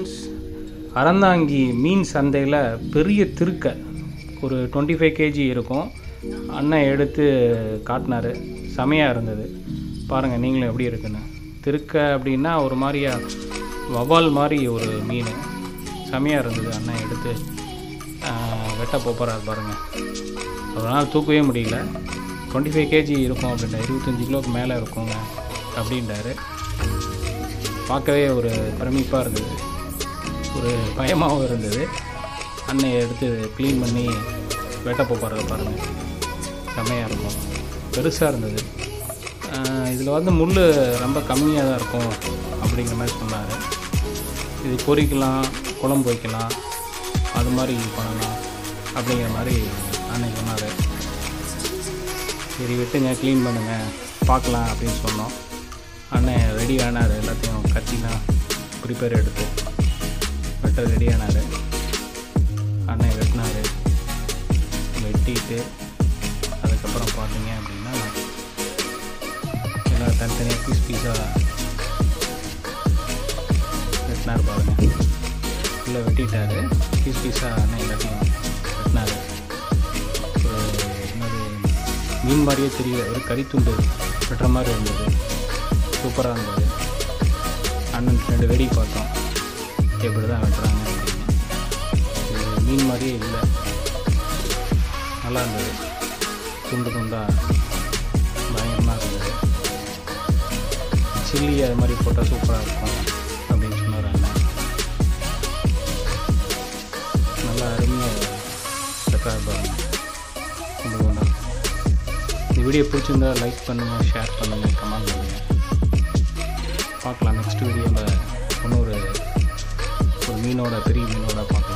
friends Aranthangi மீன் சந்தையில் பெரிய திருக்க ஒரு டுவெண்ட்டி ஃபைவ் கேஜி இருக்கும் அண்ணன் எடுத்து காட்டினாரு செமையாக இருந்தது பாருங்கள் நீங்களும் எப்படி இருக்குன்னு திருக்க அப்படின்னா ஒரு மாதிரியா வவால் மாதிரி ஒரு மீன் செமையாக இருந்தது அண்ணன் எடுத்து ஆஹ், வெட்ட போகிறார் பாருங்கள் ஒரு நாள் தூக்கவே முடியல டுவெண்ட்டி ஃபைவ் கேஜி இருக்கும் அப்படின்ட்டு இருபத்தஞ்சி கிலோவுக்கு மேலே இருக்குங்க அப்படின்றாரு பார்க்கவே ஒரு பிரமிப்பாக இருந்தது ஒரு பயமாகவும் இருந்தது அன்னை எடுத்து க்ளீன் பண்ணி வெட்ட போகிறது பாருங்கள் செம்மையாக இருக்கும் பெருசாக இருந்தது இதில் வந்து முள் ரொம்ப கம்மியாக தான் இருக்கும் அப்படிங்கிற மாதிரி சொன்னார் இது பொரிக்கலாம் குழம்பு வைக்கலாம் அது மாதிரி பண்ணலாம் அப்படிங்கிற மாதிரி அன்னை சொன்னார் சரி விட்டுங்க க்ளீன் பண்ணுங்க பார்க்கலாம் அப்படின்னு சொன்னோம் அண்ணன் ரெடி ஆனார் எல்லாத்தையும் கத்திலாம் ப்ரிப்பேர் எடுத்து வெட்ட ரெடி ஆனார் அண்ணன் வெட்டினார் வெட்டிட்டு அதுக்கப்புறம் பார்த்தீங்க அப்படின்னா எல்லாம் தனித்தனியாக பீஸ் பீஸாக வெட்டினார் பாருங்க ஃபுல்லாக வெட்டிட்டாரு பீஸ் பீஸாக அண்ணன் எல்லாத்தையும் வெட்டினார் ஒரு என்னது மீன் மாதிரியே தெரியல ஒரு கறித்துண்டு வெட்டுற மாதிரி இருந்தது சூப்பராக இருந்தது அண்ணன் ரெண்டு வெடி பார்த்தோம் எப்படி தான் வெட்டுறாங்க அப்படின்னு இது மீன் மாதிரியே இல்லை நல்லா இருந்தது துண்டு துண்டாக பயங்கரமாக இருந்தது சில்லி அது மாதிரி போட்டால் சூப்பராக இருக்கும் அப்படின்னு சொன்னார் அண்ணன் நல்லா அருமையாக வெட்டுறாரு பாருங்க துண்டு துண்டா இந்த வீடியோ பிடிச்சிருந்தா லைக் பண்ணுங்கள் ஷேர் பண்ணுங்கள் கமெண்ட் பண்ணுங்கள் பார்க்கலாம் நெக்ஸ்ட் வீடியோவில் இன்னொரு ஒரு மீனோட பெரிய மீனோட பார்க்கலாம்